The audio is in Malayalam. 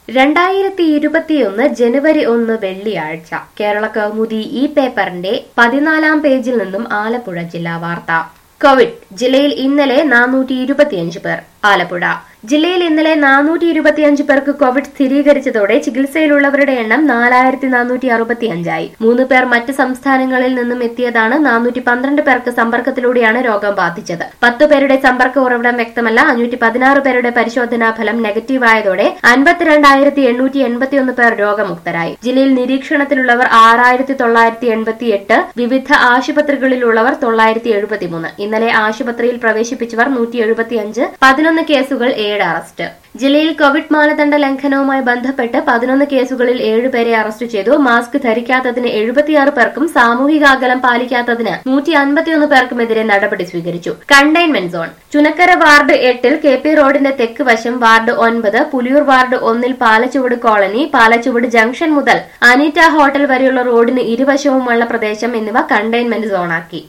രണ്ടായിരത്തി ഇരുപത്തിയൊന്ന് ജനുവരി ഒന്ന് വെള്ളിയാഴ്ച കേരള കൗമുദി ഈ പേപ്പറിന്റെ പതിനാലാം പേജിൽ നിന്നും ആലപ്പുഴ ജില്ലാ വാർത്ത കോവിഡ് ജില്ലയിൽ ഇന്നലെ നാനൂറ്റി ഇരുപത്തിയഞ്ച് പേർ ആലപ്പുഴ ജില്ലയിൽ ഇന്നലെ നാനൂറ്റി ഇരുപത്തിയഞ്ച് പേർക്ക് കോവിഡ് സ്ഥിരീകരിച്ചതോടെ ചികിത്സയിലുള്ളവരുടെ എണ്ണം നാലായിരത്തി നാനൂറ്റി അറുപത്തിയഞ്ചായി മൂന്ന് പേർ മറ്റ് സംസ്ഥാനങ്ങളിൽ നിന്നും എത്തിയതാണ് നാനൂറ്റി പന്ത്രണ്ട് പേർക്ക് സമ്പർക്കത്തിലൂടെയാണ് രോഗം ബാധിച്ചത് പത്ത് പേരുടെ സമ്പർക്ക ഉറവിടം വ്യക്തമല്ല അഞ്ഞൂറ്റി പതിനാറ് പേരുടെ പരിശോധനാ ഫലം നെഗറ്റീവായതോടെ അൻപത്തിരണ്ടായിരത്തി എണ്ണൂറ്റി എൺപത്തിയൊന്ന് പേർ രോഗമുക്തരായി ജില്ലയിൽ നിരീക്ഷണത്തിലുള്ളവർ ആറായിരത്തി തൊള്ളായിരത്തി എൺപത്തി എട്ട് വിവിധ ആശുപത്രികളിലുള്ളവർ തൊള്ളായിരത്തി എഴുപത്തിമൂന്ന് ഇന്നലെ ആശുപത്രിയിൽ പ്രവേശിപ്പിച്ചവർ നൂറ്റി എഴുപത്തിയഞ്ച് പതിനൊന്ന് കേസുകൾ ഏഴ് അറസ്റ്റ് ജില്ലയിൽ കോവിഡ് മാനദണ്ഡ ലംഘനവുമായി ബന്ധപ്പെട്ട് പതിനൊന്ന് കേസുകളിൽ ഏഴുപേരെ അറസ്റ്റ് ചെയ്തു മാസ്ക് ധരിക്കാത്തതിന് എഴുപത്തിയാറ് പേർക്കും സാമൂഹിക അകലം പാലിക്കാത്തതിന് നൂറ്റി അൻപത്തിയൊന്ന് പേർക്കുമെതിരെ നടപടി സ്വീകരിച്ചു കണ്ടെയ്ൻമെന്റ് സോൺ ചുനക്കര വാർഡ് എട്ടിൽ കെ പി റോഡിന്റെ തെക്ക് വശം വാർഡ് ഒൻപത് പുലിയൂർ വാർഡ് ഒന്നിൽ പാലച്ചുവട് കോളനി പാലച്ചുവട് ജംഗ്ഷൻ മുതൽ അനീറ്റ ഹോട്ടൽ വരെയുള്ള റോഡിന് ഇരുവശവുമുള്ള പ്രദേശം എന്നിവ കണ്ടെയ്ൻമെന്റ് സോണാക്കി